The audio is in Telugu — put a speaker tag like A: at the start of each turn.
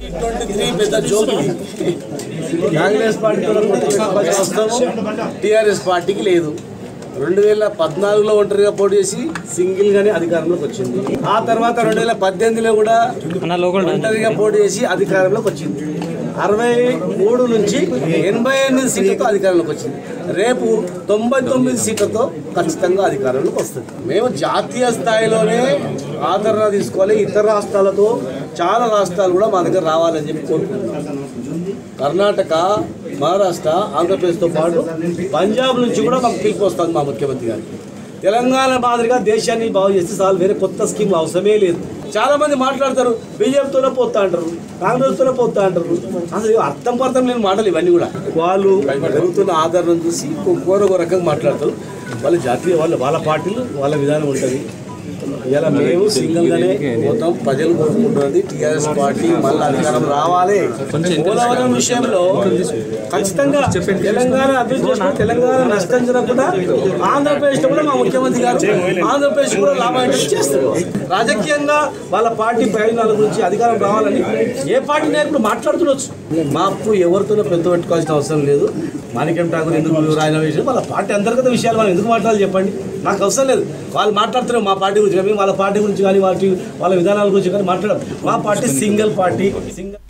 A: ట్వంటీ త్రీ పెద్ద జోక్ ఇది. కాంగ్రెస్ పార్టీతో పొత్తుపెట్టుకోవాల్సిన అవసరం టీఆర్ఎస్ పార్టీకి లేదు రెండు వేల పద్నాలుగులో ఒంటరిగా పోటీ చేసి సింగిల్ గానే అధికారంలోకి వచ్చింది ఆ తర్వాత రెండు వేల పద్దెనిమిదిలో కూడా ఒంటరిగా పోటీ చేసి అధికారంలోకి వచ్చింది అరవై మూడు నుంచి ఎనభై ఎనిమిది సీట్లతో అధికారంలోకి వచ్చింది రేపు తొంభై తొమ్మిది సీట్లతో ఖచ్చితంగా అధికారంలోకి వస్తుంది మేము జాతీయ స్థాయిలోనే ఆదరణ తీసుకోవాలి ఇతర రాష్ట్రాలతో చాలా రాష్ట్రాలు కూడా మా దగ్గర రావాలని చెప్పి కోరుకుంటున్నాం కర్ణాటక మహారాష్ట్ర ఆంధ్రప్రదేశ్తో పాటు పంజాబ్ నుంచి కూడా మాకు పిలుపు వస్తుంది మా ముఖ్యమంత్రి గారికి తెలంగాణ మాదిరిగా దేశాన్ని బాగు చేస్తే చాలు వేరే కొత్త స్కీమ్ అవసరమే లేదు చాలా మంది మాట్లాడతారు బీజేపీతోనే పోతా అంటారు కాంగ్రెస్తోనే పోతా అంటారు అసలు ఇవి అర్థం పర్థం లేని మాటలు ఇవన్నీ కూడా వాళ్ళు పెరుగుతున్న ఆదరణను చూసి కోరొక రకంగా మాట్లాడతారు వాళ్ళ జాతీయ వాళ్ళ వాళ్ళ పార్టీలు వాళ్ళ విధానం ఉంటుంది ఇలా మేము సింగిల్ గానే మొత్తం ప్రజలు కోరుకుంటున్నది టిఆర్ఎస్ పార్టీ మళ్ళీ అధికారం రావాలి పోలవరం విషయంలో ఖచ్చితంగా తెలంగాణ అభివృద్ధి చేసుకుని తెలంగాణ నష్టం జరగకుండా ఆంధ్రప్రదేశ్ కూడా మా ముఖ్యమంత్రి గారు ఆంధ్రప్రదేశ్ కూడా లాభాయం చేస్తారు రాజకీయంగా వాళ్ళ పార్టీ ప్రయోజనాల గురించి అధికారం రావాలని ఏ పార్టీ నాయకుడు మాట్లాడుతుండొచ్చు మాకు ఎవరితోనూ పెద్ద పెట్టుకోవాల్సిన అవసరం లేదు మాణిక్యం ఠాకూర్ ఎందుకు రాయన విషయం వాళ్ళ పార్టీ అంతర్గత విషయాలు మనం ఎందుకు మాట్లాడాలి చెప్పండి నాకు అవసరం లేదు వాళ్ళు మాట్లాడుతున్నారు మా పార్టీ గురించి కానీ వాళ్ళ పార్టీ గురించి కానీ వాటి వాళ్ళ విధానాల గురించి కానీ మాట్లాడరు మా పార్టీ సింగిల్ పార్టీ సింగిల్